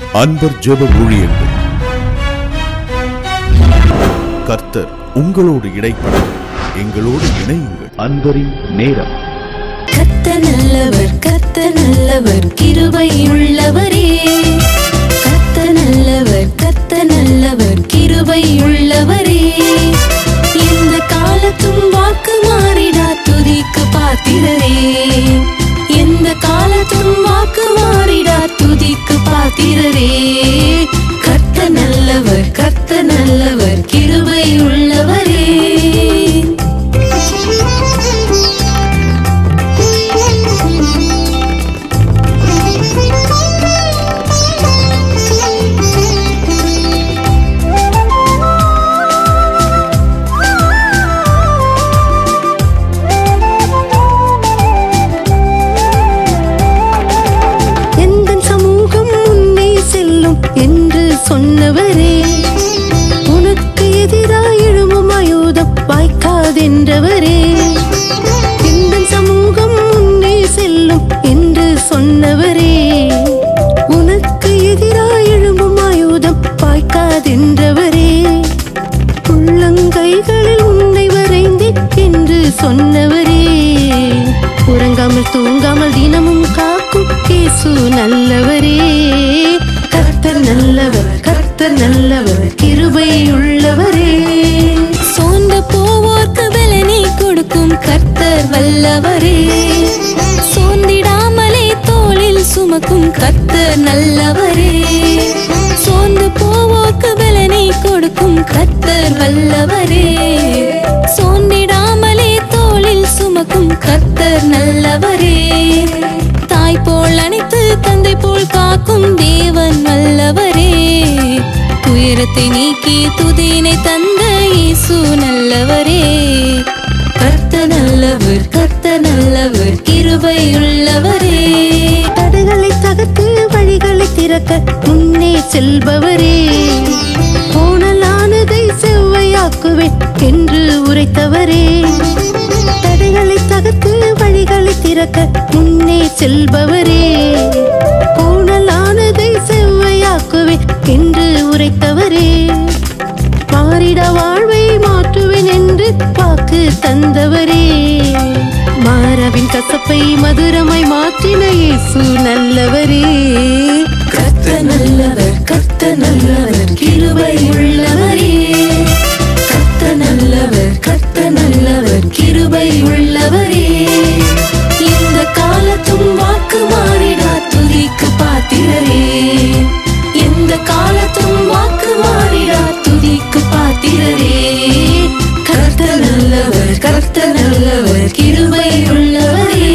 அன்பர் ஜெப ஊழியங்கள் கர்த்தர் உங்களோடு இடைப்பட எங்களோடு இணையுங்கள் அன்பரின் நேரம் கத்த நல்லவர் கத்த நல்லவர் கிருபை உள்ளவரே கத்த நல்லவர் கத்த நல்லவர் கிருபை உள்ளவரே எந்த காலத்தும் வாக்கு மாறிடா துதிக்கு பாத்திரரே எந்த காலத்தும் வாக்கு மாறிடா துதிக்கு பாத்திரரே கத்த நல்லவர் கத்த நல்லவர் கிருபை உள்ளவரே எந்த சமூகம் முன்னே செல்லும் என்று சொன்னவரே உனக்கு எதிராய் எழும்பும் ஆயுதம் வாய்க்காதென்றவரே எந்த சமூகம் முன்னே செல்லும் என்று சொன்னவரே உனக்கு எதிராய் எழும்பும் ஆயுதம் வாய்க்காதென்றவரே உள்ளங்கைகளில் உன்னை வரைந்தேன் என்று சொன்னவரே உறங்காமல் தூங்காமல் தினமும் காக்கும் இயேசு நல்லவரே கர்த்தர் நல்லவர் கர்த்தர் நல்லவர் கிருபை உள்ளவரே சோர்ந்த போவோர்க்கு பலனை கொடுக்கும் கர்த்தர் வல்லவரே சோர்ந்திடாமலே தோளில் சுமக்கும் கர்த்தர் நல்லவரே சோர்ந்து போவோர்க்கு பலனை கொடுக்கும் கர்த்தர் வல்லவரே சோர்ந்திடாமலே தோளில் சுமக்கும் கர்த்தர் நல்லவரே தாய் போல் அனைத்து தந்தை போல் காக்கும் தேவன் வல்லவரே துயரத்தை நீக்கி துதியினை தந்த இயேசு நல்லவரே கர்த்த நல்லவர் கர்த்த நல்லவர் கிருபை உள்ளவரே தடைகளை தகர்த்து வழிகளை திறக்க முன்னே செல்பவரே கோணலானதை செவ்வையாக்குவேன் என்று உரைத்தவரே தடைகளை தகர்த்து வழிகளை திறக்க முன்னே செல்பவரே கோணலானதை செவ்வையாக்குவேன் என்று உரைத்தவரே மாறிட வாழ்வை மாற்றுவேன் என்று வாக்கு தந்தவரே மாறாவின் கசப்பை மதுரமாய் மாற்றின இயேசு நல்லவரே கர்த்த நல்லவர் கர்த்த நல்லவர் கிருபை உள்ளவரே கர்த்த நல்லவர் கர்த்த நல்லவர் கிருபை உள்ளவரே இந்த காலத்தும் வாக்கு மாறிடா துதிக்கு பாத்திரரே எந்த காலத்தும் வாக்கு மாறிடா துதிக்கு பாத்திரரே கர்த்த நல்லவர் கர்த்த நல்லவர் கிருபை உள்ளவரே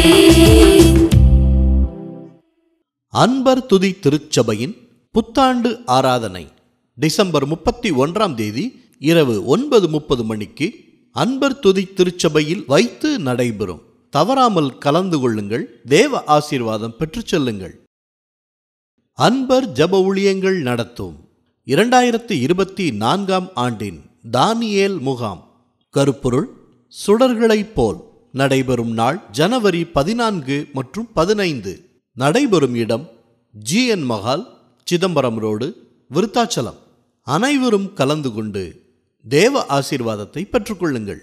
அன்பர் துதி திருச்சபையின் புத்தாண்டு ஆராதனை டிசம்பர் முப்பத்தி ஒன்றாம் தேதி இரவு ஒன்பது முப்பது மணிக்கு அன்பர் துதி திருச்சபையில் வைத்து நடைபெறும் தவறாமல் கலந்து கொள்ளுங்கள் தேவ ஆசீர்வாதம் பெற்றுச் செல்லுங்கள் அன்பர் ஜப ஊழியங்கள் நடத்தும் இரண்டாயிரத்தி இருபத்தி நான்காம் ஆண்டின் தானியேல் முகாம் கருப்பொருள் சுடர்களைப் போல் நடைபெறும் நாள் ஜனவரி பதினான்கு மற்றும் பதினைந்து நடைபெறும் இடம் ஜிஎன் மஹால் சிதம்பரம் ரோடு விருத்தாச்சலம் அனைவரும் கலந்து கொண்டு தேவ ஆசீர்வாதத்தை பெற்றுக்கொள்ளுங்கள்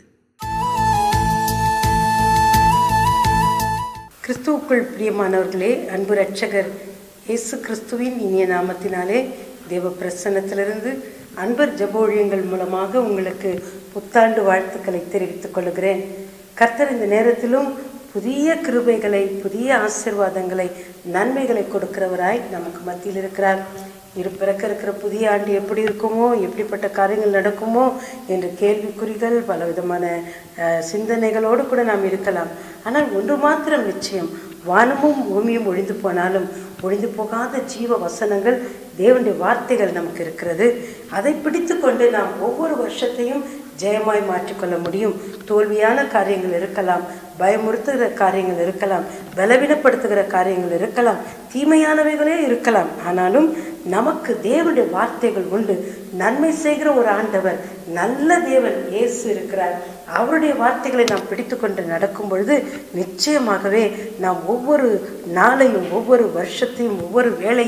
கிறிஸ்துவுக்குள் பிரியமானவர்களே அன்பு ரட்சகர் இயேசு கிறிஸ்துவின் இனிய நாமத்தினாலே தேவ பிரசன்னத்திலிருந்து அன்பர் ஜபோழியங்கள் மூலமாக உங்களுக்கு புத்தாண்டு வாழ்த்துக்களை தெரிவித்துக் கொள்கிறேன் கர்த்தர் இந்த நேரத்திலும் புதிய கிருபைகளை புதிய ஆசீர்வாதங்களை நன்மைகளை கொடுக்கிறவராய் நமக்கு மத்தியில் இருக்கிறார் இரு பிறக்க இருக்கிற புதிய ஆண்டு எப்படி இருக்குமோ எப்படிப்பட்ட காரியங்கள் நடக்குமோ என்ற கேள்விக்குறிகள் பல விதமான அஹ், சிந்தனைகளோடு கூட நாம் இருக்கலாம் ஆனால் ஒன்று மாத்திரம் நிச்சயம் வானமும் பூமியும் ஒழிந்து போனாலும் ஒழிந்து போகாத ஜீவ வசனங்கள் தேவனுடைய வார்த்தைகள் நமக்கு இருக்கிறது அதை பிடித்து கொண்டு நாம் ஒவ்வொரு வருஷத்தையும் ஜெயமாய் மாற்றிக்கொள்ள முடியும் தோல்வியான காரியங்கள் இருக்கலாம் பயமுறுத்துகிற காரியங்கள் இருக்கலாம் பலவீனப்படுத்துகிற காரியங்கள் இருக்கலாம் தீமையானவைகளே இருக்கலாம் ஆனாலும் நமக்கு தேவனுடைய வார்த்தைகள் உண்டு நன்மை செய்கிற ஒரு ஆண்டவர் நல்ல தேவன் இயேசு இருக்கிறார் அவருடைய வார்த்தைகளை நாம் பிடித்து கொண்டு நடக்கும் பொழுது நிச்சயமாகவே நாம் ஒவ்வொரு நாளையும் ஒவ்வொரு வருஷத்தையும் ஒவ்வொரு வேளையும்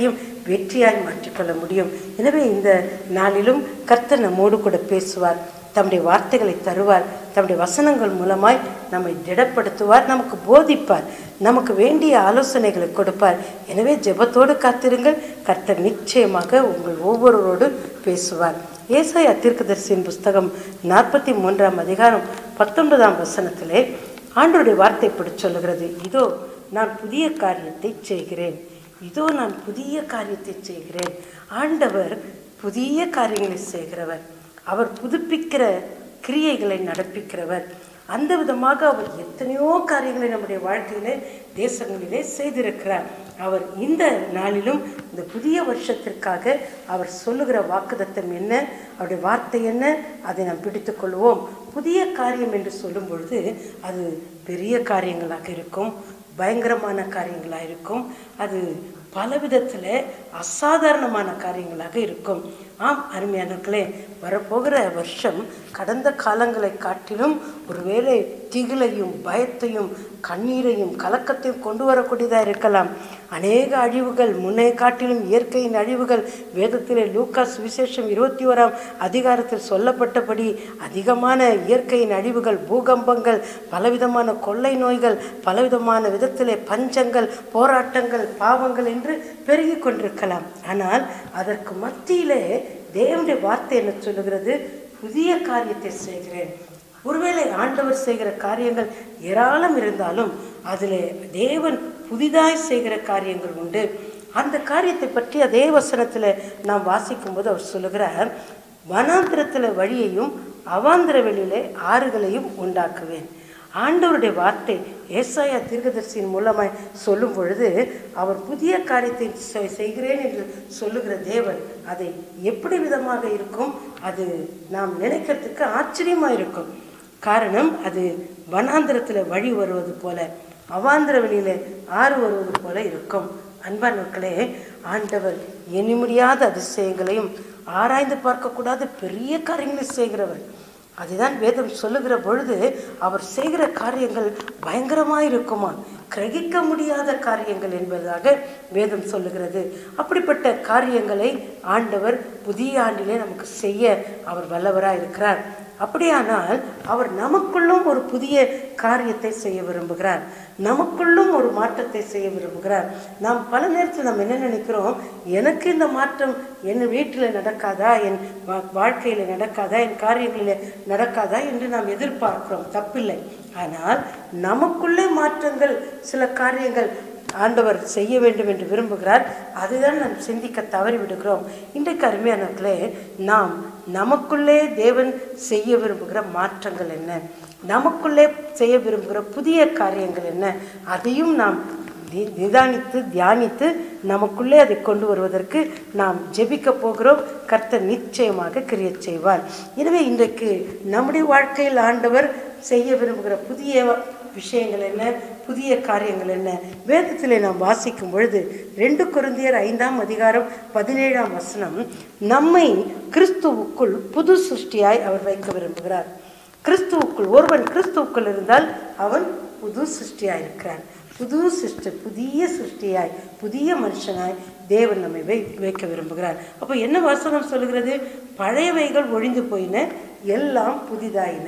வெற்றியாய் மாற்றிக்கொள்ள முடியும் எனவே இந்த நாளிலும் கர்த்தர் நம்மோடு கூட பேசுவார் தம்முடைய வார்த்தைகளை தருவார் தம்முடைய வசனங்கள் மூலமாய் நம்மை திடப்படுத்துவார் நமக்கு போதிப்பார் நமக்கு வேண்டிய ஆலோசனைகளை கொடுப்பார் எனவே ஜெபத்தோடு காத்திருங்கள் கர்த்தர் நிச்சயமாக உங்கள் ஒவ்வொருவரோடு பேசுவார் ஏசாயா தீர்க்கதரிசியின் புஸ்தகம் நாற்பத்தி மூன்றாம் அதிகாரம் பத்தொன்பதாம் வசனத்திலே ஆண்டோடைய வார்த்தை இப்படி சொல்லுகிறது இதோ நான் புதிய காரியத்தை செய்கிறேன் இதோ நான் புதிய காரியத்தை செய்கிறேன் ஆண்டவர் புதிய காரியங்களை செய்கிறவர் அவர் புதுப்பிக்கிற கிரியைகளை நடப்பிக்கிறவர் அந்த விதமாக அவர் எத்தனையோ காரியங்களை நம்முடைய வாழ்க்கையிலே தேசங்களிலே செய்திருக்கிறார் அவர் இந்த நாளிலும் இந்த புதிய வருஷத்திற்காக அவர் சொல்லுகிற வாக்குதத்தம் என்ன அவருடைய வார்த்தை என்ன அதை நாம் பிடித்துக் கொள்வோம் புதிய காரியம் என்று சொல்லும் பொழுது அது பெரிய காரியங்களாக இருக்கும் பயங்கரமான காரியங்களாக இருக்கும் அது பல விதத்தில் அசாதாரணமான காரியங்களாக இருக்கும் ஆம் அருமையானவர்களே வரப்போகிற வருஷம் கடந்த காலங்களை காட்டிலும் ஒருவேளை திகிலையும் பயத்தையும் கண்ணீரையும் கலக்கத்தையும் கொண்டு வரக்கூடியதாக இருக்கலாம் அநேக அழிவுகள் முன்னே காட்டிலும் இயற்கையின் அழிவுகள் வேதத்திலே லூக்காஸ் விசேஷம் இருபத்தி ஓராம் அதிகாரத்தில் சொல்லப்பட்டபடி அதிகமான இயற்கையின் அழிவுகள் பூகம்பங்கள் பலவிதமான கொள்ளை நோய்கள் பலவிதமான விதத்திலே பஞ்சங்கள் போராட்டங்கள் பாவங்கள் என்று பெருகி கொண்டிருக்கலாம் ஆனால் அதற்கு மத்தியிலே தேவனுடைய வார்த்தை என்ன சொல்லுகிறது புதிய காரியத்தை செய்கிறேன் ஒருவேளை ஆண்டவர் செய்கிற காரியங்கள் ஏராளம் இருந்தாலும் அதில் தேவன் புதிதாய் செய்கிற காரியங்கள் உண்டு அந்த காரியத்தை பற்றி அதே வசனத்தில் நாம் வாசிக்கும்போது அவர் சொல்லுகிறார் வனாந்திரத்தில் வழியையும் அவாந்திர வெளியிலே ஆறுகளையும் உண்டாக்குவேன் ஆண்டவருடைய வார்த்தை ஏசாயா தீர்க்கதரிசியின் மூலமாய் சொல்லும் பொழுது அவர் புதிய காரியத்தை செ- செய்கிறேன் என்று சொல்லுகிற தேவன் அதை எப்படி விதமாக இருக்கும் அது நாம் நினைக்கிறதுக்கு ஆச்சரியமாக இருக்கும் காரணம் அது வனாந்திரத்தில் வழி வருவது போல அவாந்திர வெளியில ஆறு வருவது போல இருக்கும் அன்பான் மக்களே ஆண்டவர் எண்ணி முடியாத அதிசயங்களையும் ஆராய்ந்து பார்க்கக்கூடாத பெரிய காரியங்களை செய்கிறவர் அதுதான் வேதம் சொல்லுகிற பொழுது அவர் செய்கிற காரியங்கள் பயங்கரமாக இருக்குமா கிரகிக்க முடியாத காரியங்கள் என்பதாக வேதம் சொல்லுகிறது அப்படிப்பட்ட காரியங்களை ஆண்டவர் புதிய ஆண்டிலே நமக்கு செய்ய அவர் வல்லவராக இருக்கிறார் அப்படியானால் அவர் நமக்குள்ளும் ஒரு புதிய காரியத்தை செய்ய விரும்புகிறார் நமக்குள்ளும் ஒரு மாற்றத்தை செய்ய விரும்புகிறார் நாம் பல நேரத்தில் நம்ம என்ன நினைக்கிறோம் எனக்கு இந்த மாற்றம் என் வீட்டில் நடக்காதா என் வா- வாழ்க்கையில் நடக்காதா என் காரியங்களில் நடக்காதா என்று நாம் எதிர்பார்க்கிறோம் தப்பில்லை ஆனால் நமக்குள்ளே மாற்றங்கள் சில காரியங்கள் ஆண்டவர் செய்ய வேண்டும் என்று விரும்புகிறார் அதுதான் நாம் சிந்திக்க தவறி விடுகிறோம் இன்றைக்கு அருமையானவர்களே நாம் நமக்குள்ளே தேவன் செய்ய விரும்புகிற மாற்றங்கள் என்ன நமக்குள்ளே செய்ய விரும்புகிற புதிய காரியங்கள் என்ன அதையும் நாம் தி- நிதானித்து தியானித்து நமக்குள்ளே அதை கொண்டு வருவதற்கு நாம் ஜெபிக்க போகிறோம் கர்த்தர் நிச்சயமாக கிரியச் செய்வார் எனவே இன்றைக்கு நம்முடைய வாழ்க்கையில் ஆண்டவர் செய்ய விரும்புகிற புதிய விஷயங்கள் என்ன புதிய காரியங்கள் என்ன வேதத்திலே நாம் வாசிக்கும் பொழுது ரெண்டு குருந்தியர் ஐந்தாம் அதிகாரம் பதினேழாம் வசனம் நம்மை கிறிஸ்துவுக்குள் புது சிருஷ்டியாய் அவர் வைக்க விரும்புகிறார் கிறிஸ்துவுக்குள் ஒருவன் கிறிஸ்துவுக்குள் இருந்தால் அவன் புது சிருஷ்டியாய் இருக்கிறான் புது சிருஷ்டி புதிய சிருஷ்டியாய் புதிய மனுஷனாய் தேவன் நம்மை வை வைக்க விரும்புகிறார் அப்போ என்ன வசனம் சொல்லுகிறது பழையவைகள் ஒழிந்து போயின எல்லாம் புதிதாயின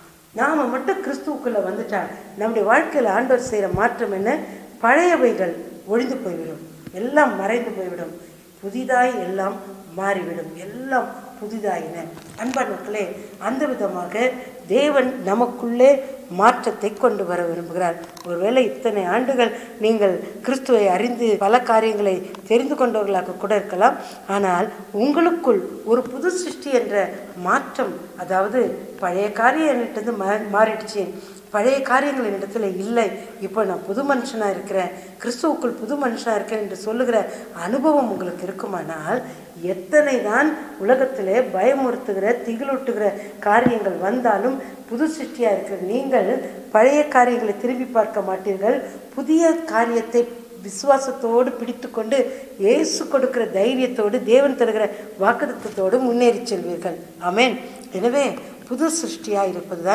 நாம மட்டும் கிறிஸ்துவுக்குள்ள வந்துட்டா நம்முடைய வாழ்க்கையில் ஆண்டவர் செய்கிற மாற்றம் என்ன பழையவைகள் ஒழிந்து போய்விடும் எல்லாம் மறைந்து போய்விடும் புதிதாய் எல்லாம் மாறிவிடும் எல்லாம் புதிதாயின அன்பான் மக்களே அந்த விதமாக தேவன் நமக்குள்ளே மாற்றத்தை கொண்டு வர விரும்புகிறார் ஒருவேளை இத்தனை ஆண்டுகள் நீங்கள் கிறிஸ்துவை அறிந்து பல காரியங்களை தெரிந்து கொண்டவர்களாக கூட இருக்கலாம் ஆனால் உங்களுக்குள் ஒரு புது சிருஷ்டி என்ற மாற்றம் அதாவது பழைய காரியம் என்னிட்டது மா மாறிடுச்சு பழைய காரியங்கள் என்னிடத்துல இல்லை இப்போ நான் புது மனுஷனாக இருக்கிறேன் கிறிஸ்துவுக்குள் புது மனுஷனாக இருக்கேன் என்று சொல்லுகிற அனுபவம் உங்களுக்கு இருக்குமானால் எத்தனை தான் உலகத்திலே பயமுறுத்துகிற திகிலூட்டுகிற காரியங்கள் வந்தாலும் புது சிருஷ்டியாக இருக்கிற நீங்கள் பழைய காரியங்களை திரும்பி பார்க்க மாட்டீர்கள் புதிய காரியத்தை விசுவாசத்தோடு பிடித்துக்கொண்டு இயேசு கொடுக்கிற தைரியத்தோடு தேவன் தருகிற வாக்குத்தத்தோடு முன்னேறி செல்வீர்கள் ஆமென் எனவே புது சிருஷ்டியாக இருப்பதுதான்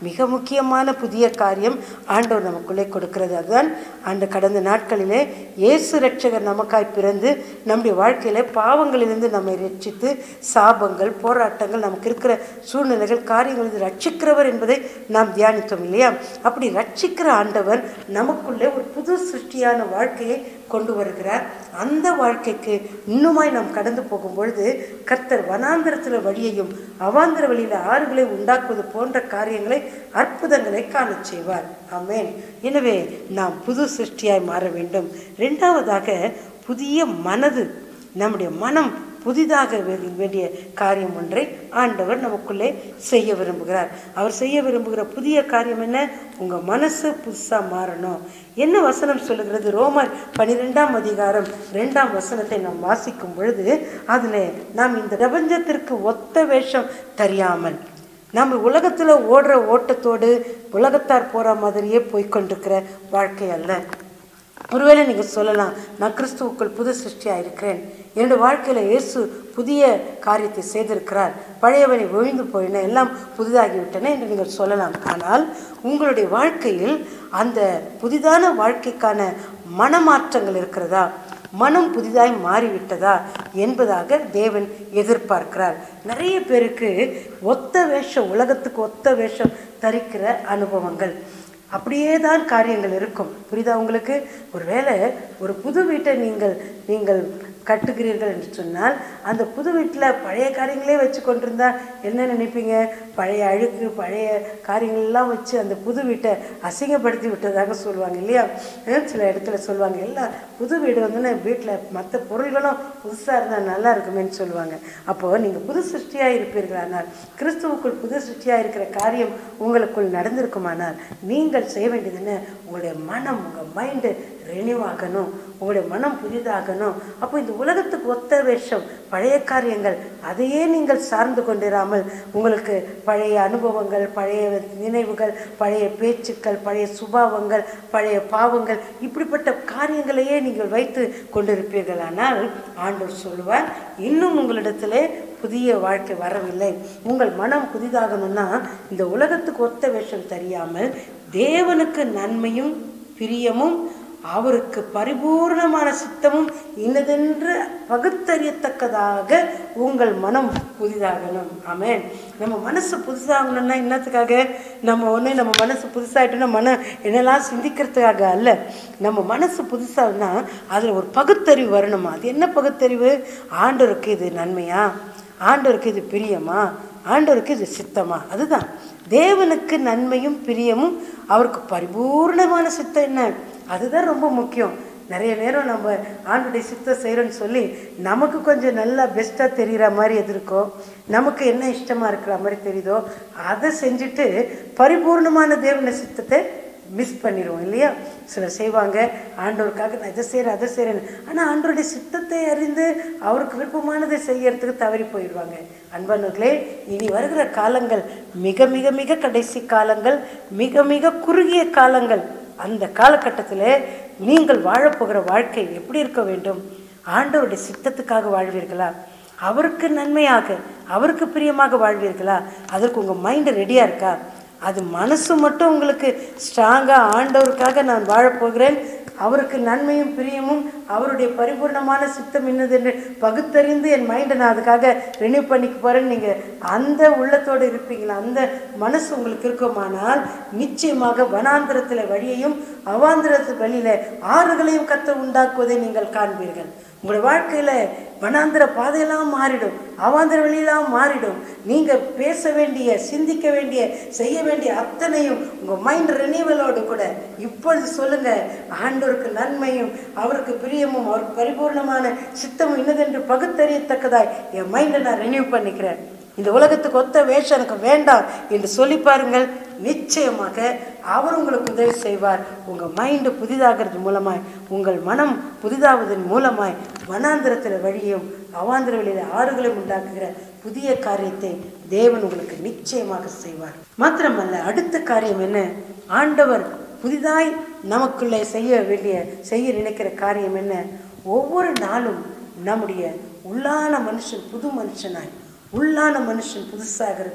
மிக முக்கியமான புதிய காரியம் ஆண்டவர் நமக்குள்ளே கொடுக்கிறது அதுதான் அந்த கடந்த நாட்களிலே இயேசு ரட்சகர் நமக்காய் பிறந்து நம்முடைய வாழ்க்கையில பாவங்களிலிருந்து நம்மை ரட்சித்து சாபங்கள் போராட்டங்கள் நமக்கு இருக்கிற சூழ்நிலைகள் காரியங்கள் இது ரட்சிக்கிறவர் என்பதை நாம் தியானித்தோம் இல்லையா அப்படி ரட்சிக்கிற ஆண்டவர் நமக்குள்ளே ஒரு புது சிருஷ்டியான வாழ்க்கையை கொண்டு வருகிறார் அந்த வாழ்க்கைக்கு இன்னுமாய் நாம் கடந்து போகும் பொழுது கர்த்தர் வனாந்திரத்தில் வழியையும் அவாந்திர வழியில் ஆறுகளை உண்டாக்குவது போன்ற காரியங்களை அற்புதங்களை காணச் செய்வார் ஆமென் எனவே நாம் புது சிருஷ்டியாய் மாற வேண்டும் ரெண்டாவதாக புதிய மனது நம்முடைய மனம் புதிதாக வே- வேண்டிய காரியம் ஒன்றை ஆண்டவர் நமக்குள்ளே செய்ய விரும்புகிறார் அவர் செய்ய விரும்புகிற புதிய காரியம் என்ன உங்க மனசு புதுசா மாறணும் என்ன வசனம் சொல்லுகிறது ரோமர் பனிரெண்டாம் அதிகாரம் ரெண்டாம் வசனத்தை நாம் வாசிக்கும் பொழுது அதுல நாம் இந்த பிரபஞ்சத்திற்கு ஒத்த வேஷம் தெரியாமல் நம்ம உலகத்துல ஓடுற ஓட்டத்தோடு உலகத்தார் போற மாதிரியே போய்க்கொண்டிருக்கிற வாழ்க்கை அல்ல ஒருவேளை நீங்கள் சொல்லலாம் நான் கிறிஸ்துவுக்குள் புது சிருஷ்டியாக இருக்கிறேன் என்னுடைய வாழ்க்கையில் இயேசு புதிய காரியத்தை செய்திருக்கிறார் பழையவனை ஒழிந்து போயின எல்லாம் புதிதாகிவிட்டன என்று நீங்கள் சொல்லலாம் ஆனால் உங்களுடைய வாழ்க்கையில் அந்த புதிதான வாழ்க்கைக்கான மனமாற்றங்கள் இருக்கிறதா மனம் புதிதாய் மாறிவிட்டதா என்பதாக தேவன் எதிர்பார்க்கிறார் நிறைய பேருக்கு ஒத்த வேஷம் உலகத்துக்கு ஒத்த வேஷம் தரிக்கிற அனுபவங்கள் அப்படியே தான் காரியங்கள் இருக்கும் புரியுதா உங்களுக்கு ஒருவேளை ஒரு புது வீட்டை நீங்கள் நீங்கள் கட்டுகிறீர்கள் என்று சொன்னால் அந்த புது வீட்டில் பழைய காரியங்களே வச்சு கொண்டிருந்தா என்ன நினைப்பீங்க பழைய அழுக்கு பழைய காரியங்கள் எல்லாம் வச்சு அந்த புது வீட்டை அசிங்கப்படுத்தி விட்டதாக சொல்லுவாங்க இல்லையா அஹ் சில இடத்துல சொல்லுவாங்க எல்லாம் புது வீடு வந்து வீட்டில் மற்ற பொருள்களும் புதுசாக இருந்தால் நல்லா இருக்குமேன்னு சொல்லுவாங்க அப்போது நீங்கள் புது சிருஷ்டியாக இருப்பீர்களானால் கிறிஸ்துவுக்குள் புது சிருஷ்டியாக இருக்கிற காரியம் உங்களுக்குள் நடந்திருக்குமானால் நீங்கள் செய்ய வேண்டியது என்ன உங்களுடைய மனம் உங்கள் மைண்டு ரெனியூ ஆகணும் உங்களுடைய மனம் புதிதாகணும் அப்போ இந்த உலகத்துக்கு ஒத்த வேஷம் பழைய காரியங்கள் அதையே நீங்கள் சார்ந்து கொண்டிராமல் உங்களுக்கு பழைய அனுபவங்கள் பழைய நினைவுகள் பழைய பேச்சுக்கள் பழைய சுபாவங்கள் பழைய பாவங்கள் இப்படிப்பட்ட காரியங்களையே நீங்கள் வைத்து கொண்டிருப்பீர்களானால் ஆண்டவர் சொல்லுவார் இன்னும் உங்களிடத்திலே புதிய வாழ்க்கை வரவில்லை உங்கள் மனம் புதிதாகணும்னா இந்த உலகத்துக்கு ஒத்த வேஷம் தெரியாமல் தேவனுக்கு நன்மையும் பிரியமும் அவருக்கு பரிபூர்ணமான சித்தமும் இன்னதென்று பகுத்தறியத்தக்கதாக உங்கள் மனம் புதிதாகணும் ஆமென் நம்ம மனசு புதுசாகணும்னா என்னத்துக்காக நம்ம ஒன்று நம்ம மனசு புதுசாகிட்டோம்னா மன என்னெல்லாம் சிந்திக்கிறதுக்காக அல்ல நம்ம மனசு புதுசாகனா அதில் ஒரு பகுத்தறிவு வரணுமா அது என்ன பகுத்தறிவு ஆண்டவருக்கு இது நன்மையா ஆண்டவருக்கு இது பிரியமா ஆண்டவருக்கு இது சித்தமா அதுதான் தேவனுக்கு நன்மையும் பிரியமும் அவருக்கு பரிபூர்ணமான சித்தம் என்ன அதுதான் ரொம்ப முக்கியம் நிறைய நேரம் நம்ம ஆண்டுடைய சித்தம் செய்கிறோன்னு சொல்லி நமக்கு கொஞ்சம் நல்லா பெஸ்ட்டாக தெரிகிற மாதிரி எது இருக்கோ நமக்கு என்ன இஷ்டமாக இருக்கிற மாதிரி தெரியுதோ அதை செஞ்சுட்டு பரிபூர்ணமான தேவன சித்தத்தை மிஸ் பண்ணிடுவோம் இல்லையா சிலர் செய்வாங்க ஆண்டவருக்காக நான் இதை செய்கிறேன் அதை செய்கிறேன் ஆனால் ஆண்டவருடைய சித்தத்தை அறிந்து அவருக்கு விருப்பமானதை செய்யறதுக்கு தவறி போயிடுவாங்க அன்பானவர்களே இனி வருகிற காலங்கள் மிக மிக மிக கடைசி காலங்கள் மிக மிக குறுகிய காலங்கள் அந்த காலகட்டத்தில் நீங்கள் வாழப்போகிற வாழ்க்கை எப்படி இருக்க வேண்டும் ஆண்டவருடைய சித்தத்துக்காக வாழ்வீர்களா அவருக்கு நன்மையாக அவருக்கு பிரியமாக வாழ்வீர்களா அதற்கு உங்கள் மைண்டு ரெடியாக இருக்கா அது மனசு மட்டும் உங்களுக்கு ஸ்ட்ராங்காக ஆண்டவருக்காக நான் வாழப்போகிறேன் அவருக்கு நன்மையும் பிரியமும் அவருடைய பரிபூர்ணமான சித்தம் என்னது என்று பகுத்தறிந்து என் மைண்டை நான் அதுக்காக ரெனியூ பண்ணிக்க போகிறேன்னு நீங்கள் அந்த உள்ளத்தோடு இருப்பீங்களா அந்த மனசு உங்களுக்கு இருக்குமானால் நிச்சயமாக வனாந்திரத்தில் வழியையும் அவாந்திரத்து வழியில் ஆறுகளையும் கத்த உண்டாக்குவதை நீங்கள் காண்பீர்கள் உங்களுடைய வாழ்க்கையில் வனாந்திர பாதையெல்லாம் மாறிடும் அவாந்திர வழியெல்லாம் மாறிடும் நீங்கள் பேச வேண்டிய சிந்திக்க வேண்டிய செய்ய வேண்டிய அத்தனையும் உங்கள் மைண்ட் ரெனியூவலோடு கூட இப்பொழுது சொல்லுங்க ஆண்டவருக்கு நன்மையும் அவருக்கு பிரியமும் அவருக்கு பரிபூர்ணமான சித்தமும் இன்னதென்று பகுத்தறியத்தக்கதாய் என் மைண்டை நான் ரெனியூ பண்ணிக்கிறேன் இந்த உலகத்துக்கு ஒத்த வேஷம் எனக்கு வேண்டாம் என்று சொல்லி பாருங்கள் நிச்சயமாக அவர் உங்களுக்கு உதவி செய்வார் உங்கள் மைண்டு புதிதாகிறது மூலமாய் உங்கள் மனம் புதிதாவதன் மூலமாய் வனாந்திரத்தில் வழியும் அவாந்திர வழியில் ஆறுகளையும் உண்டாக்குகிற புதிய காரியத்தை தேவன் உங்களுக்கு நிச்சயமாக செய்வார் மாத்திரமல்ல அடுத்த காரியம் என்ன ஆண்டவர் புதிதாய் நமக்குள்ளே செய்ய வேண்டிய செய்ய நினைக்கிற காரியம் என்ன ஒவ்வொரு நாளும் நம்முடைய உள்ளான மனுஷன் புது மனுஷனாய் உள்ளான மனுஷன் புதுசாகிறதை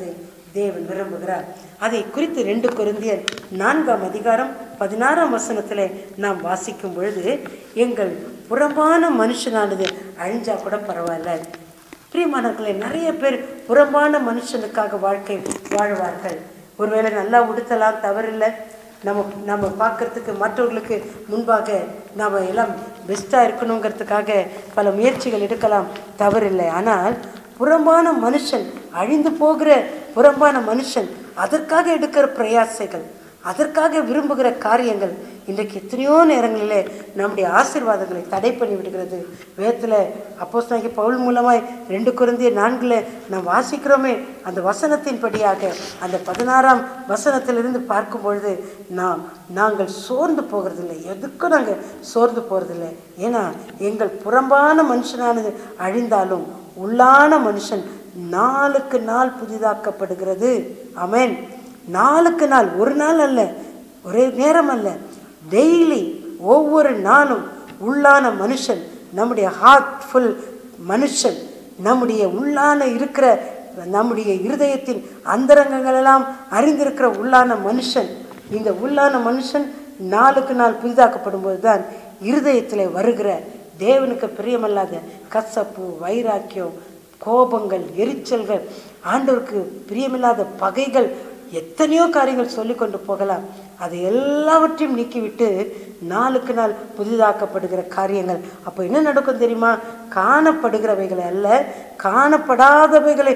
தேவன் விரும்புகிறார் அதை குறித்து ரெண்டு கொரிந்தியர் நான்காம் அதிகாரம் பதினாறாம் வசனத்தில் நாம் வாசிக்கும் பொழுது எங்கள் புறம்பான மனுஷனானது அழிஞ்சா கூட பரவாயில்ல பிரியமானவர்களே நிறைய பேர் புறம்பான மனுஷனுக்காக வாழ்க்கை வாழ்வார்கள் ஒருவேளை நல்லா உடுத்தலாம் தவறில்லை நம்ம நம்ம பார்க்கறதுக்கு மற்றவர்களுக்கு முன்பாக நாம் எல்லாம் பெஸ்ட்டாக இருக்கணுங்கிறதுக்காக பல முயற்சிகள் எடுக்கலாம் தவறில்லை ஆனால் புறம்பான மனுஷன் அழிந்து போகிற புறம்பான மனுஷன் அதற்காக எடுக்கிற பிரயாசைகள் அதற்காக விரும்புகிற காரியங்கள் இன்றைக்கு எத்தனையோ நேரங்களிலே நம்முடைய ஆசீர்வாதங்களை தடை பண்ணி விடுகிறது வேதத்தில் அப்போஸ் நாங்கள் பவுல் மூலமாய் ரெண்டு குருந்திய நான்கில் நாம் வாசிக்கிறோமே அந்த வசனத்தின்படியாக அந்த பதினாறாம் வசனத்திலிருந்து பார்க்கும் பொழுது நாம் நாங்கள் சோர்ந்து போகிறதில்லை எதுக்கும் நாங்கள் சோர்ந்து போகிறதில்லை ஏன்னா எங்கள் புறம்பான மனுஷனானது அழிந்தாலும் உள்ளான மனுஷன் நாளுக்கு நாள் புதிதாக்கப்படுகிறது ஆமென் நாளுக்கு நாள் ஒரு நாள் அல்ல ஒரே நேரம் அல்ல டெய்லி ஒவ்வொரு நாளும் உள்ளான மனுஷன் நம்முடைய ஹார்ட்ஃபுல் மனுஷன் நம்முடைய உள்ளான இருக்கிற நம்முடைய இருதயத்தின் அந்தரங்கங்கள் எல்லாம் அறிந்திருக்கிற உள்ளான மனுஷன் இந்த உள்ளான மனுஷன் நாளுக்கு நாள் புதிதாக்கப்படும் போது தான் இருதயத்தில் வருகிற தேவனுக்கு பிரியமல்லாத கசப்பு வைராக்கியம் கோபங்கள் எரிச்சல்கள் ஆண்டவருக்கு பிரியமில்லாத பகைகள் எத்தனையோ காரியங்கள் சொல்லிக் கொண்டு போகலாம் அதை எல்லாவற்றையும் நீக்கிவிட்டு நாளுக்கு நாள் புதிதாக்கப்படுகிற காரியங்கள் அப்போ என்ன நடக்கும் தெரியுமா காணப்படுகிறவைகளை அல்ல காணப்படாதவைகளை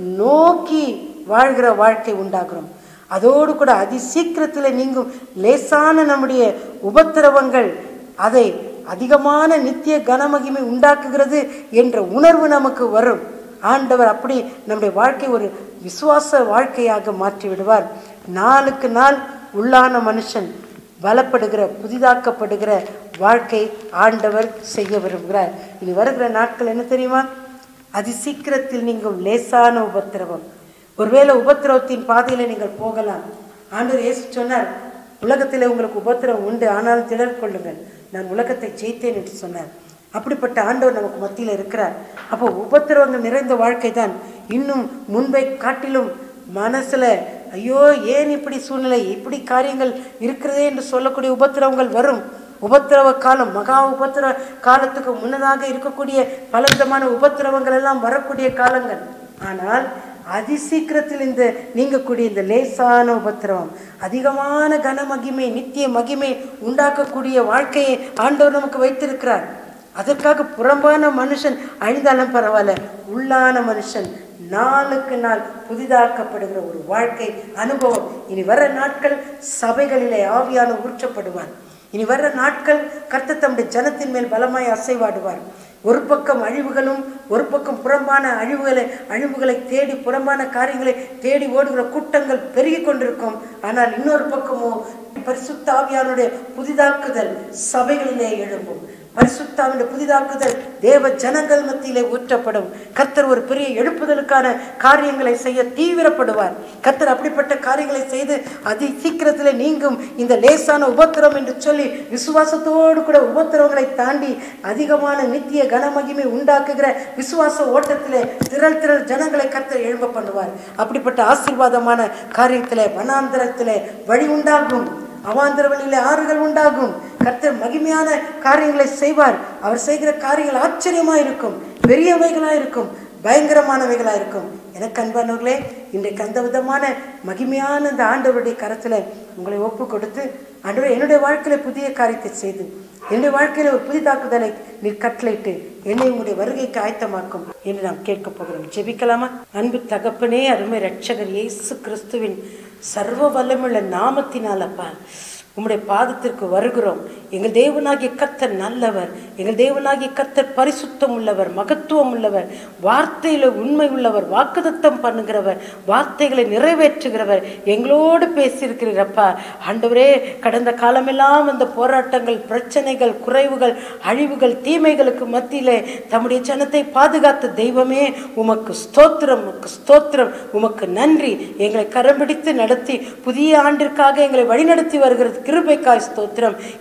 நோக்கி வாழ்கிற வாழ்க்கை உண்டாகிறோம் அதோடு கூட அதி சீக்கிரத்தில் நீங்கும் லேசான நம்முடைய உபத்திரவங்கள் அதை அதிகமான நித்திய கனமகிமை உண்டாக்குகிறது என்ற உணர்வு நமக்கு வரும் ஆண்டவர் அப்படி நம்முடைய வாழ்க்கை ஒரு விசுவாச வாழ்க்கையாக மாற்றி விடுவார் நாளுக்கு நாள் உள்ளான மனுஷன் பலப்படுகிற புதிதாக்கப்படுகிற வாழ்க்கை ஆண்டவர் செய்ய விரும்புகிறார் இனி வருகிற நாட்கள் என்ன தெரியுமா அதி சீக்கிரத்தில் நீங்கும் லேசான உபத்திரவம் ஒருவேளை உபத்திரவத்தின் பாதையில் நீங்கள் போகலாம் ஆண்டவர் இயேசு சொன்னார் உலகத்தில் உங்களுக்கு உபத்திரவம் உண்டு ஆனாலும் திடர் கொள்ளுங்கள் நான் உலகத்தை ஜெயித்தேன் என்று சொன்னார் அப்படிப்பட்ட ஆண்டவர் நமக்கு மத்தியில் இருக்கிறார் அப்போ உபத்திரவங்கள் நிறைந்த வாழ்க்கை தான் இன்னும் முன்பை காட்டிலும் மனசுல ஐயோ ஏன் இப்படி சூழ்நிலை இப்படி காரியங்கள் இருக்கிறதே என்று சொல்லக்கூடிய உபத்திரவங்கள் வரும் உபத்திரவ காலம் மகா உபத்திரவ காலத்துக்கு முன்னதாக இருக்கக்கூடிய பலவிதமான உபத்திரவங்கள் எல்லாம் வரக்கூடிய காலங்கள் ஆனால் அதிசீக்கிரத்தில் இந்த நீங்கக்கூடிய இந்த லேசான உபத்திரவம் அதிகமான கன மகிமை நித்திய மகிமை உண்டாக்கக்கூடிய வாழ்க்கையை ஆண்டவர் நமக்கு வைத்திருக்கிறார் அதற்காக புறம்பான மனுஷன் அழிந்தாலும் பரவாயில்ல உள்ளான மனுஷன் நாளுக்கு நாள் புதிதாக்கப்படுகிற ஒரு வாழ்க்கை அனுபவம் இனி வர நாட்கள் சபைகளிலே ஆவியான ஊற்றப்படுவார் இனி வர்ற நாட்கள் கர்த்தர் தம்முடைய ஜனத்தின் மேல் பலமாய் அசைவாடுவார் ஒரு பக்கம் அழிவுகளும் ஒரு பக்கம் புறம்பான அழிவுகளை அழிவுகளை தேடி புறம்பான காரியங்களை தேடி ஓடுகிற கூட்டங்கள் பெருகி கொண்டிருக்கும் ஆனால் இன்னொரு பக்கமோ பரிசுத்த ஆவியானுடைய புதிதாக்குதல் சபைகளிலே எழும்பும் பரிசுத்தாவினுடைய புதிதாக்குதல் தேவ ஜனங்கள் மத்தியிலே ஊற்றப்படும் கர்த்தர் ஒரு பெரிய எழுப்புதலுக்கான காரியங்களை செய்ய தீவிரப்படுவார் கர்த்தர் அப்படிப்பட்ட காரியங்களை செய்து அதி சீக்கிரத்தில் நீங்கும் இந்த லேசான உபத்திரம் என்று சொல்லி விசுவாசத்தோடு கூட உபத்திரவங்களை தாண்டி அதிகமான நித்திய கனமகிமை உண்டாக்குகிற விசுவாச ஓட்டத்திலே திரள் திரள் ஜனங்களை கர்த்தர் எழும்ப பண்ணுவார் அப்படிப்பட்ட ஆசீர்வாதமான காரியத்திலே வனாந்திரத்திலே வழி உண்டாகும் அவாந்திர வழியிலே ஆறுகள் உண்டாகும் கர்த்தர் மகிமையான காரியங்களை செய்வார் அவர் செய்கிற காரியங்கள் ஆச்சரியமா இருக்கும் பெரியவைகளா இருக்கும் பயங்கரமானவைகளா இருக்கும் எனக்கு அன்பானவர்களே இன்றைக்கு அந்த விதமான மகிமையான இந்த ஆண்டவருடைய கரத்துல உங்களை ஒப்பு கொடுத்து ஆண்டவரே என்னுடைய வாழ்க்கையில புதிய காரியத்தை செய்து என்னுடைய வாழ்க்கையில ஒரு புதிதாக்குதலை நீர் கட்டளையிட்டு என்னை உங்களுடைய வருகைக்கு ஆயத்தமாக்கும் என்று நாம் கேட்க போகிறோம் ஜெபிக்கலாமா அன்பு தகப்பனே அருமை ரட்சகர் இயேசு கிறிஸ்துவின் சர்வ வல்லமுள்ள நாமத்தினாலப்பா உம்முடைய பாதத்திற்கு வருகிறோம் எங்கள் தேவனாகிய கர்த்தர் நல்லவர் எங்கள் தேவனாகிய கர்த்தர் பரிசுத்தம் உள்ளவர் மகத்துவம் உள்ளவர் வார்த்தையில உண்மை உள்ளவர் வாக்குதத்தம் பண்ணுகிறவர் வார்த்தைகளை நிறைவேற்றுகிறவர் எங்களோடு பேசியிருக்கிறீரப்பா ஆண்டவரே கடந்த காலமெல்லாம் அந்த போராட்டங்கள் பிரச்சனைகள் குறைவுகள் அழிவுகள் தீமைகளுக்கு மத்தியிலே தம்முடைய ஜனத்தை பாதுகாத்த தெய்வமே உமக்கு ஸ்தோத்திரம் உமக்கு ஸ்தோத்திரம் உமக்கு நன்றி எங்களை கரம் பிடித்து நடத்தி புதிய ஆண்டிற்காக எங்களை வழிநடத்தி வருகிறது கிருபைக்காய் ஸ்தோத்திரம் இந்த நாளில்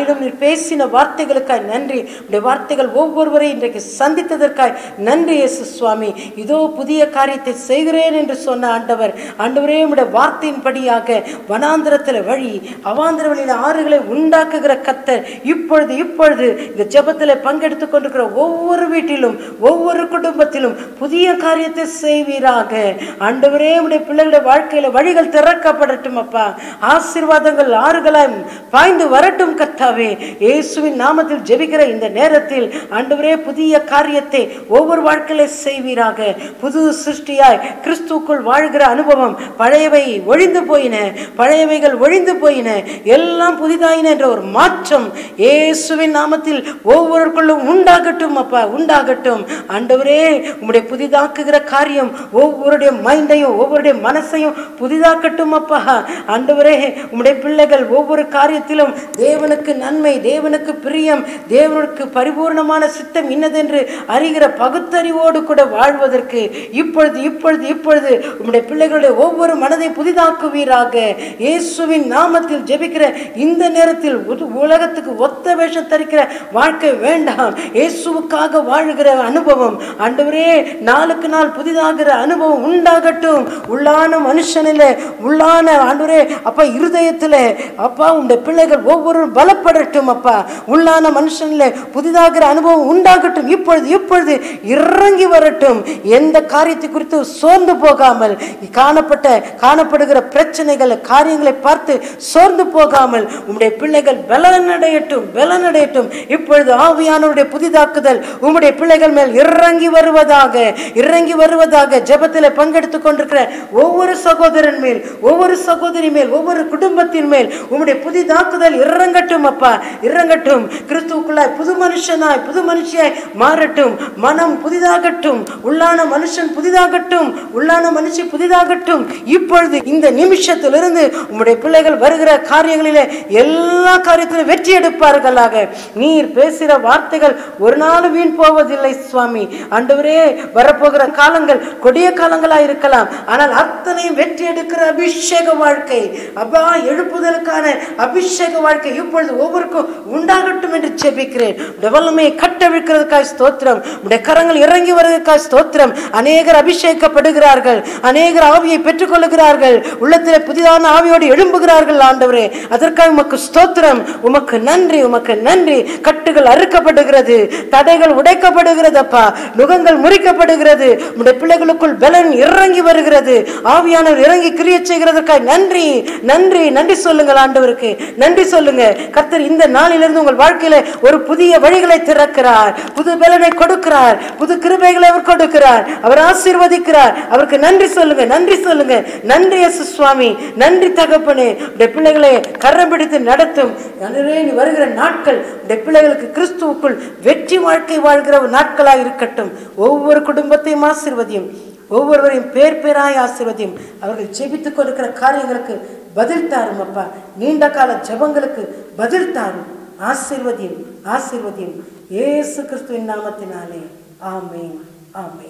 நாளிலும் நீர் பேசின வார்த்தைகளுக்காய் நன்றி உடைய வார்த்தைகள் ஒவ்வொருவரையும் இன்றைக்கு சந்தித்ததற்காய் நன்றி இயேசு சுவாமி இதோ புதிய காரியத்தை செய்கிறேன் என்று சொன்ன ஆண்டவர் ஆண்டவரே உடைய வார்த்தையின்படியாக வனாந்திரத்தில் வழி அவாந்திர வழியில் ஆறுகளை உண்டாக்குகிற கத்தர் இப்பொழுது இப்பொழுது இந்த ஜெபத்தில் பங்கெடுத்துக் கொண்டிருக்கிற ஒவ்வொரு வீட்டிலும் ஒவ்வொரு குடும்பத்திலும் புதிய காரியத்தை செய்வீராக ஆண்டவரே உடைய பிள்ளைகளுடைய வாழ்க்கையில வழிகள் திறக்கப்படட்டும் அப்பா ஆசீர்வாதங்கள் ஆறுகளாய் பாய்ந்து வரட்டும் கர்த்தாவே இயேசுவின் நாமத்தில் ஜெபிக்கிற இந்த நேரத்தில் ஆண்டவரே புதிய காரியத்தை ஒவ்வொரு வாழ்க்கையில செய்வீராக புது சிருஷ்டியாய் கிறிஸ்துக்குள் வாழ்கிற அனுபவம் பழையவை ஒழிந்து போயின பழையவைகள் ஒழிந்து போயின எல்லாம் புதிதாயின என்ற ஒரு மாற்றம் இயேசுவின் நாமத்தில் ஒவ்வொருக்குள்ளும் உண்டாகட்டும் அப்பா உண்டாகட்டும் ஆண்டவரே உம்முடைய புதிதாக்குகிற காரியம் ஒவ்வொருடைய மைண்டையும் ஒவ்வொருடைய மனசையும் புதிதாக்கட்டும் அப்பா ஆண்டவரே உம்முடைய பிள்ளைகள் ஒவ்வொரு காரியத்திலும் தேவனுக்கு நன்மை தேவனுக்கு பிரியம் தேவனுக்கு பரிபூர்ணமான சித்தம் இன்னதென்று அறிகிற பகுத்தறிவோடு கூட வாழ்வதற்கு இப்பொழுது இப்பொழுது இப்பொழுது உம்முடைய பிள்ளைகளுடைய ஒவ்வொரு மனதை புதிதாக்குவீராக இயேசுவின் நாமத்தில் ஜெபிக்கிற இந்த நேரத்தில் உ- உலகத்துக்கு ஒத்த வேஷம் தரிக்கிற வாழ்க்கை வேண்டாம் இயேசுவுக்காக வாழுகிற அனுபவம் ஆண்டவரே நாளுக்கு நாள் புதிதாகிற அனுபவம் உண்டாகட்டும் உள்ளான மனுஷனிலே உள்ளான ஆண்டவரே அப்பா இருதயத்திலே அப்பா உடைய பிள்ளைகள் ஒவ்வொருவரும் பலப்படட்டும் அப்பா உள்ளான மனுஷனிலே புதிதாகிற அனுபவம் உண்டாகட்டும் இப்பொழுது இப்பொழுது இறங்கி வரட்டும் எந்த காரியத்தை குறித்து சோர்ந்து போகாமல் காணப்பட்ட காணப்படுகிற பிரச்சனைகளை காரியங்களை பார்த்து சோர்ந்து போகாமல் உம்முடைய பிள்ளைகள் பலனடையட்டும் பலனடையட்டும் இப்பொழுது ஆவியானவருடைய புதிதாக்குதல் உம்முடைய பிள்ளைகள் மேல் இறங்கி வருவதாக இறங்கி வருவதாக ஜெபத்தில் பங்கெடுத்துக் கொண்டிருக்கிற ஒவ்வொரு சகோதரன் மேல் ஒவ்வொரு சகோதரி மேல் ஒவ்வொரு குடும்பத்தின் மேல் உம்முடைய புதிதாக்குதல் இறங்கட்டும் அப்பா இறங்கட்டும் கிறிஸ்துவுக்குள்ளாய் புது மனுஷனாய் புது மனுஷியாய் மாறட்டும் மனம் புதிதாகட்டும் உள்ளான மனுஷன் புதிதாகட்டும் உள்ளான மனுஷி புதிதாகட்டும் இப்பொழுது இந்த நிமிஷத்திலிருந்து உம்முடைய பிள்ளைகள் வருகிற காரியங்களிலே எல்லா காரியத்திலும் வெற்றி எடுப்பார்களாக நீர் பேசுகிற வார்த்தைகள் ஒரு நாள் வீண் போவதில்லை சுவாமி ஆண்டவரே வரப்போகிற காலங்கள் கொடிய காலங்களா இருக்கலாம் ஆனால் அத்தனையும் வெற்றி எடுக்கிற அபிஷேக வாழ்க்கை அப்பா எழுப்புதலுக்கான அபிஷேக வாழ்க்கை இப்பொழுது ஒவ்வொருக்கும் உண்டாகட்டும் என்று ஜெபிக்கிறேன் வல்லமையை கட்டவிழ்க்கிறதுக்காய் ஸ்தோத்திரம் உடைய கரங்கள் இறங்கி வருவதற்காய் ஸ்தோத்திரம் அநேகர் அபிஷேகப்படுகிறார்கள் அநேகர் ஆவியை பெற்றுக்கொள்ளுகிறார்கள் உள்ளத்தில் புதிதான ஆவியோடு எழும்புகிறார்கள் ஆண்டவரே அதற்காக உமக்கு ஸ்தோத்திரம் உமக்கு நன்றி உமக்கு நன்றி கட்டுகள் அறுக்கப்படுகிறது தடைகள் உடைக்கப்படுகிறது அப்பா நுகங்கள் முறிக்கப்படுகிறது உடைய பிள்ளைகளுக்குள் பலன் இறங்கி வருகிறது ஆவியானவர் இறங்கி கிரிய செய்கிறதற்காக நன்றி நன்றி நன்றி சொல்லுங்கள் ஆண்டவருக்கு நன்றி சொல்லுங்க கர்த்தர் இந்த நாளிலிருந்து உங்கள் வாழ்க்கையில ஒரு புதிய வழிகளை திறக்கிறார் புது பலனை கொடுக்கிறார் புது கிருபைகளை அவர் கொடுக்கிறார் அவர் ஆசீர்வதிக்கிறார் அவருக்கு நன்றி சொல்லுங்க நன்றி சொல்லுங்க நன்றி இயேசு சுவாமி நன்றி தகப்பனே உடைய பிள்ளைகளை கரம் பிடித்து நடத்தும் ஆண்டவரே, நீ வருகிற நாட்கள் உடைய பிள்ளைகளுக்கு கிறிஸ்துவுக்குள் வெற்றி வாழ்க்கை வாழ்கிற ஒரு நாட்களாய் இருக்கட்டும் ஒவ்வொரு குடும்பத்தையும் ஆசீர்வதியும் ஒவ்வொருவரையும் பேர் பேராய் ஆசீர்வதியும் அவர்கள் ஜெபித்துக் கொடுக்கிற காரியங்களுக்கு பதில் தாரும் அப்பா நீண்ட கால ஜெபங்களுக்கு பதில் தாரும் ஆசீர்வதியும் ஆசீர்வதியும் இயேசு கிறிஸ்துவின் நாமத்தினாலே ஆமென் ஆமென்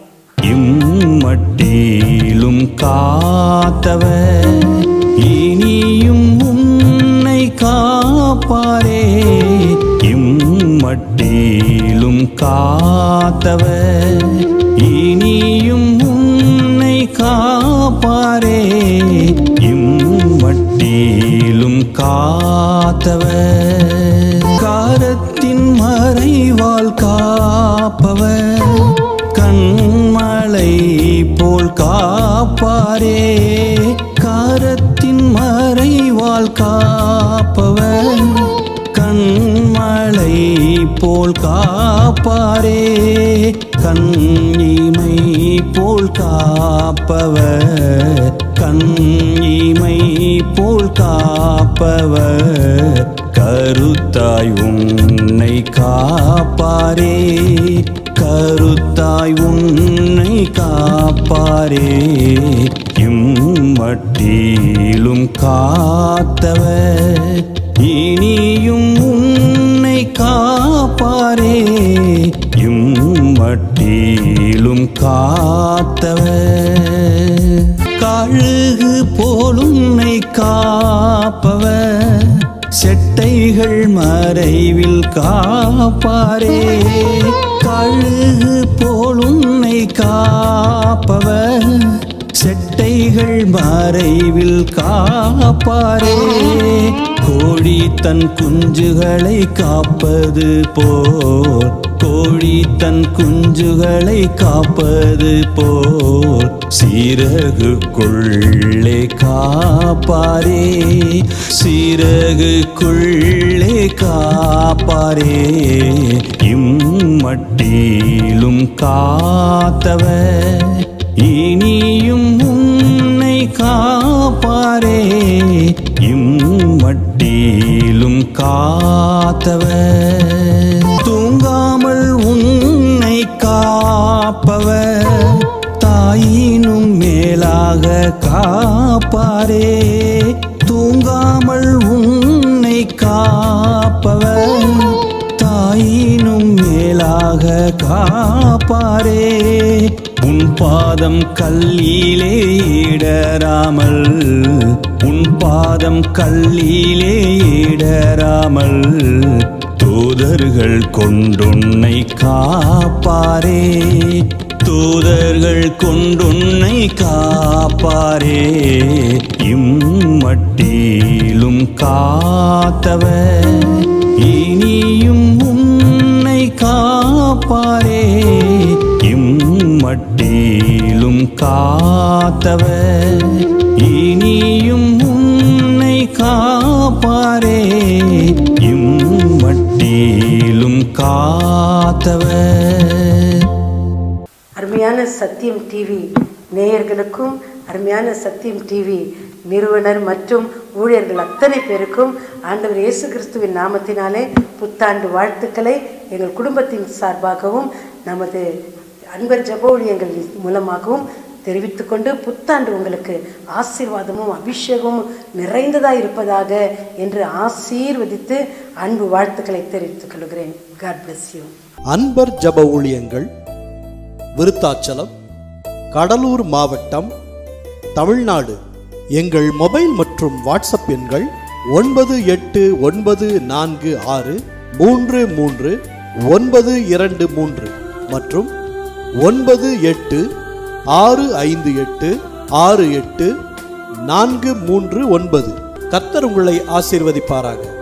இம்மட்டிலும் காத்தவர் இனியும் உன்னை காப்பாரே இம்மட்டிலும் காத்தவர் இனியும் உன்னை காப்பாரே இம்மட்டிலும் காத்தவர் காரத்தின் மறைவால் காப்பவர் கண்மலை போல் காப்பாரே காரத்தின் மறைவால் காப்பவர் கண்மலை போல் காப்பாரே கண்ணிமை போல் காப்பவர் கண்ணிமை போல் காப்பவர் கருத்தாய் உன்னை காப்பாரே கருத்தாய் உன்னை காப்பாரே இம்மட்டிலும் காத்தவர் இனியும் உன்னை காப்பாரே இம்மட்டிலும் காத்தவர் கழுகு போல் உன்னை காப்பவர் செட்ட செட்டைகள் மறைவில் காப்பாரே கழுகு போல் உன்னை காப்பவர் செட்டைகள் மறைவில் காப்பாரே கோழி தன் குஞ்சுகளை காப்பது போல் கோழி தன் குஞ்சுகளை காப்பது போல் சீரகுக்குள்ளே காப்பாரே சீரகுக்குள்ளே காப்பாரே இம்மட்டிலும் காத்தவர் இனியும் உன்னை காப்பாரே இம்மட்டிலும் காத்தவர் தூங்காமல் உன்னை காப்பவர் தாயினும் மேலாக காப்பாரே தூங்காமல் உன்னை காப்பவர் தாயினும் மேலாக காப்பாரே உன் பாதம் கல்லிலே இடராமல் உன் பாதம் கல்லிலே இடராமல் தூதர்கள் கொண்டுன்னை காப்பாரே தூதர்கள் கொண்டுன்னை காப்பாரே இம்மட்டிலும் காத்தவர் இனியும் உன்னை காப்பாரே இம்மட்டிலும் காத்தவர் இனியும் உன்னை காப்பாரே இம்மட்டிலும் காத்தவர் அருமையான சத்தியம் டிவி நேயர்களுக்கும் அருமையான சத்தியம் டிவி நிறுவனர் மற்றும் ஊழியர்கள் அத்தனை பேருக்கும் ஆண்டவர் இயேசு கிறிஸ்துவின் நாமத்தினாலே புத்தாண்டு வாழ்த்துக்களை எங்கள் குடும்பத்தின் சார்பாகவும் நமது அன்பர் ஜப ஊழியங்கள் மூலமாகவும் தெரிவித்துக்கொண்டு புத்தாண்டு உங்களுக்கு ஆசீர்வாதமும் அபிஷேகமும் நிறைந்ததாக இருப்பதாக என்று ஆசீர்வதித்து அன்பு வாழ்த்துக்களை தெரிவித்துக் கொள்கிறேன் காட் bless யூ அன்பர் ஜப ஊழியங்கள் விருத்தாச்சலம் கடலூர் மாவட்டம் தமிழ்நாடு எங்கள் மொபைல் மற்றும் வாட்ஸ்அப் எண்கள் ஒன்பது எட்டு ஒன்பது நான்கு ஆறு மூன்று மூன்று ஒன்பது இரண்டு மூன்று மற்றும் ஒன்பது எட்டு ஆறு ஐந்து எட்டு ஆறு எட்டு நான்கு மூன்று ஒன்பது கர்த்தர் உங்களை ஆசீர்வதிப்பாராக